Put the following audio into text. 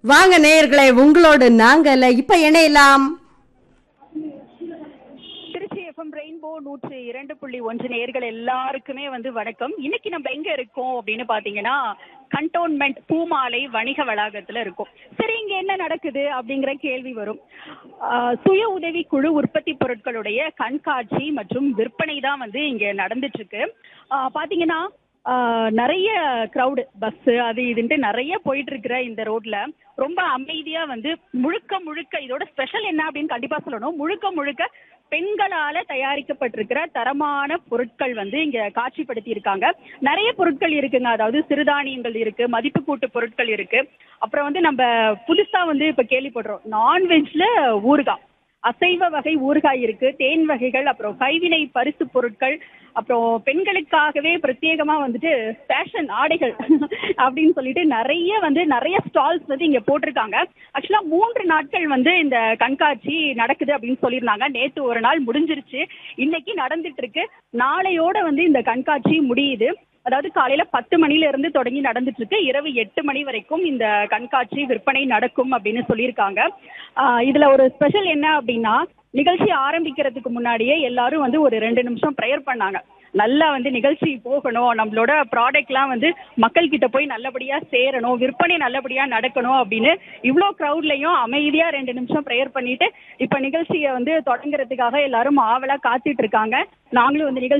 வாங்க நேயர்களே உங்களோடு நாங்கல்ல இப்ப இணையலாம் திருச்சி எஃப்எம் ரெயின்போ நூற்றி இரண்டு புள்ளி ஒன்று நேர்கள் எல்லாருக்குமே வந்து வணக்கம் இன்னைக்கு நம்ம எங்க இருக்கோம் அப்படின்னு பாத்தீங்கன்னா கண்டோன்மெண்ட் பூமாலை வணிக வளாகத்துல இருக்கோம் சரி இங்க என்ன நடக்குது அப்படிங்கிற கேள்வி வரும் ஆஹ் சுய உதவி குழு உற்பத்தி பொருட்களுடைய கண்காட்சி மற்றும் விற்பனை தான் வந்து இங்க நடந்துட்டு இருக்கு ஆஹ் பாத்தீங்கன்னா ஆஹ் நிறைய கிரவுடு பஸ் அது இதுன்ட்டு நிறைய போயிட்டு இருக்கிற இந்த ரோட்ல ரொம்ப அமைதியா வந்து முழுக்க முழுக்க இதோட ஸ்பெஷல் என்ன அப்படின்னு கண்டிப்பா சொல்லணும் முழுக்க முழுக்க பெண்களால தயாரிக்கப்பட்டிருக்கிற தரமான பொருட்கள் வந்து இங்க காட்சிப்படுத்தி இருக்காங்க நிறைய பொருட்கள் இருக்குங்க அதாவது சிறுதானியங்கள் இருக்கு மதிப்பு கூட்டு பொருட்கள் இருக்கு அப்புறம் வந்து நம்ம புதுசா வந்து இப்ப கேள்விப்படுறோம் நான்வெஜ்ல ஊறுகாய் அசைவ வகை ஊறுகாய் இருக்கு தேன் வகைகள் அப்புறம் கைவினை பரிசு பொருட்கள் அப்புறம் பெண்களுக்காகவே பிரத்யேகமா வந்துட்டு ஃபேஷன் ஆடைகள் அப்படின்னு சொல்லிட்டு நிறைய வந்து நிறைய ஸ்டால்ஸ் வந்து இங்க போட்டிருக்காங்க ஆக்சுவலா மூன்று நாட்கள் வந்து இந்த கண்காட்சி நடக்குது அப்படின்னு சொல்லியிருந்தாங்க நேத்து ஒரு நாள் முடிஞ்சிருச்சு இன்னைக்கு நடந்துட்டு இருக்கு நாளையோட வந்து இந்த கண்காட்சி முடியுது அதாவது காலையில பத்து மணில இருந்து தொடங்கி நடந்துட்டு இருக்கு இரவு எட்டு மணி வரைக்கும் இந்த கண்காட்சி விற்பனை நடக்கும் அப்படின்னு சொல்லியிருக்காங்க ஆஹ் இதுல ஒரு ஸ்பெஷல் என்ன அப்படின்னா நிகழ்ச்சி ஆரம்பிக்கிறதுக்கு முன்னாடியே எல்லாரும் வந்து ஒரு ரெண்டு நிமிஷம் ப்ரேயர் பண்ணாங்க நல்லா வந்து நிகழ்ச்சி போகணும் நம்மளோட ப்ராடக்ட்லாம் வந்து மக்கள் கிட்ட போய் நல்லபடியா சேரணும் விற்பனை நல்லபடியா நடக்கணும் அப்படின்னு இவ்வளோ க்ரௌட்லயும் அமைதியா ரெண்டு நிமிஷம் ப்ரேயர் பண்ணிட்டு இப்ப நிகழ்ச்சியை வந்து தொடங்குறதுக்காக எல்லாரும் ஆவலா காத்துட்டு இருக்காங்க நாங்களும் வந்து நிகழ்ச்சி